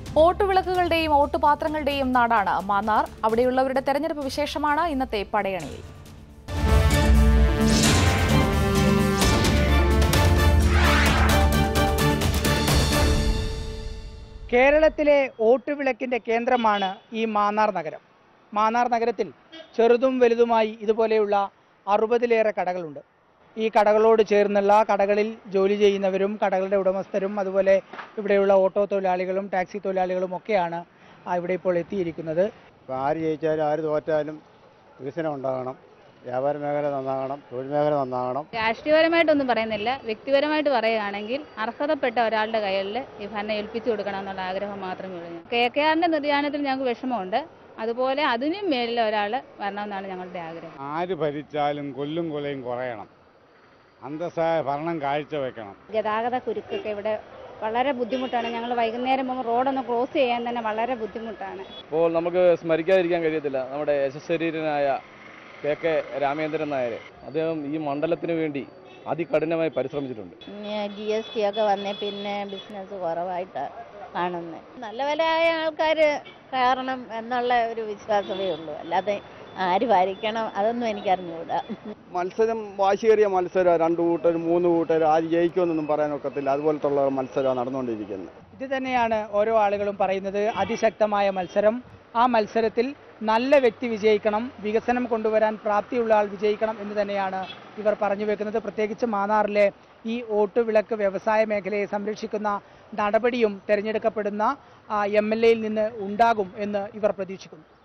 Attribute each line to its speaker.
Speaker 1: ഓട്ടുവിളക്കുകളുടെയും ഓട്ടുപാത്രങ്ങളുടെയും നാടാണ് മാന്നാർ അവിടെയുള്ളവരുടെ തെരഞ്ഞെടുപ്പ് വിശേഷമാണ് ഇന്നത്തെ പടയണിയിൽ
Speaker 2: കേരളത്തിലെ ഓട്ടുവിളക്കിന്റെ കേന്ദ്രമാണ് ഈ മാന്നാർ നഗരം മാന്നാർ നഗരത്തിൽ ചെറുതും വലുതുമായി ഇതുപോലെയുള്ള അറുപതിലേറെ കടകളുണ്ട് ഈ കടകളോട് ചേർന്നുള്ള കടകളിൽ ജോലി ചെയ്യുന്നവരും കടകളുടെ ഉടമസ്ഥരും അതുപോലെ ഇവിടെയുള്ള ഓട്ടോ തൊഴിലാളികളും ടാക്സി തൊഴിലാളികളും ഒക്കെയാണ് ആ ഇവിടെ ഇപ്പോൾ എത്തിയിരിക്കുന്നത്
Speaker 3: ഇപ്പോൾ ആര് ജയിച്ചാലും ആര് തോറ്റാലും വികസനം ഉണ്ടാകണം വ്യാപാര മേഖല നന്നാകണം തൊഴിൽ മേഖല നന്നാകണം
Speaker 4: രാഷ്ട്രീയപരമായിട്ടൊന്നും പറയുന്നില്ല വ്യക്തിപരമായിട്ട് പറയുകയാണെങ്കിൽ അർഹതപ്പെട്ട ഒരാളുടെ കയ്യിൽ ഈ ഭരണം ഏൽപ്പിച്ചു കൊടുക്കണം എന്നുള്ള ആഗ്രഹം മാത്രമേ ഉള്ളൂ ഞാൻ കെ കെ ആറിന്റെ നിര്യാണത്തിൽ ഞങ്ങൾക്ക് വിഷമമുണ്ട് അതുപോലെ അതിനും മേലിൽ ഒരാൾ വരണമെന്നാണ് ഞങ്ങളുടെ ആഗ്രഹം
Speaker 3: ആര് ഭരിച്ചാലും കൊല്ലും കൊലയും കുറയണം അന്തസ്സായ ഭരണം കാഴ്ചവെക്കണം
Speaker 5: ഗതാഗത കുരുക്കൊക്കെ ഇവിടെ വളരെ ബുദ്ധിമുട്ടാണ് ഞങ്ങൾ വൈകുന്നേരം പോകുമ്പോൾ റോഡൊന്ന് ക്രോസ് ചെയ്യാൻ തന്നെ വളരെ ബുദ്ധിമുട്ടാണ്
Speaker 6: ഇപ്പോൾ നമുക്ക് സ്മരിക്കാതിരിക്കാൻ കഴിയത്തില്ല നമ്മുടെ യശശരീരനായ കെ കെ രാമേന്ദ്രൻ നായർ അദ്ദേഹം ഈ മണ്ഡലത്തിന് വേണ്ടി അതികഠിനമായി പരിശ്രമിച്ചിട്ടുണ്ട്
Speaker 5: ജി എസ് ടി ഒക്കെ വന്നേ പിന്നെ ബിസിനസ് കുറവായിട്ട് കാണുന്നത് നല്ല വിലയായ ആൾക്കാർ കയറണം എന്നുള്ള ഒരു വിശ്വാസമേ ഉള്ളൂ അല്ലാതെ ആര് ഭരിക്കണം അതൊന്നും എനിക്കറിഞ്ഞുകൂടാ
Speaker 7: മത്സരം വാശിയേറിയ മത്സരം രണ്ട് കൂട്ടർ മൂന്ന് കൂട്ടർ ആര് ജയിക്കുമെന്നൊന്നും പറയാനൊക്കത്തില്ല അതുപോലത്തുള്ള മത്സരമാണ് നടന്നുകൊണ്ടിരിക്കുന്നത്
Speaker 2: ഇത് തന്നെയാണ് ഓരോ ആളുകളും പറയുന്നത് അതിശക്തമായ മത്സരം ആ മത്സരത്തിൽ നല്ല വ്യക്തി വിജയിക്കണം വികസനം കൊണ്ടുവരാൻ പ്രാപ്തിയുള്ള ആൾ വിജയിക്കണം എന്ന് തന്നെയാണ് ഇവർ പറഞ്ഞു വെക്കുന്നത് പ്രത്യേകിച്ച് മാന്നാറിലെ ഈ ഓട്ടുവിളക്ക് വ്യവസായ മേഖലയെ സംരക്ഷിക്കുന്ന നടപടിയും തിരഞ്ഞെടുക്കപ്പെടുന്ന എം എൽ എയിൽ നിന്ന് ഉണ്ടാകും എന്ന് ഇവർ പ്രതീക്ഷിക്കുന്നു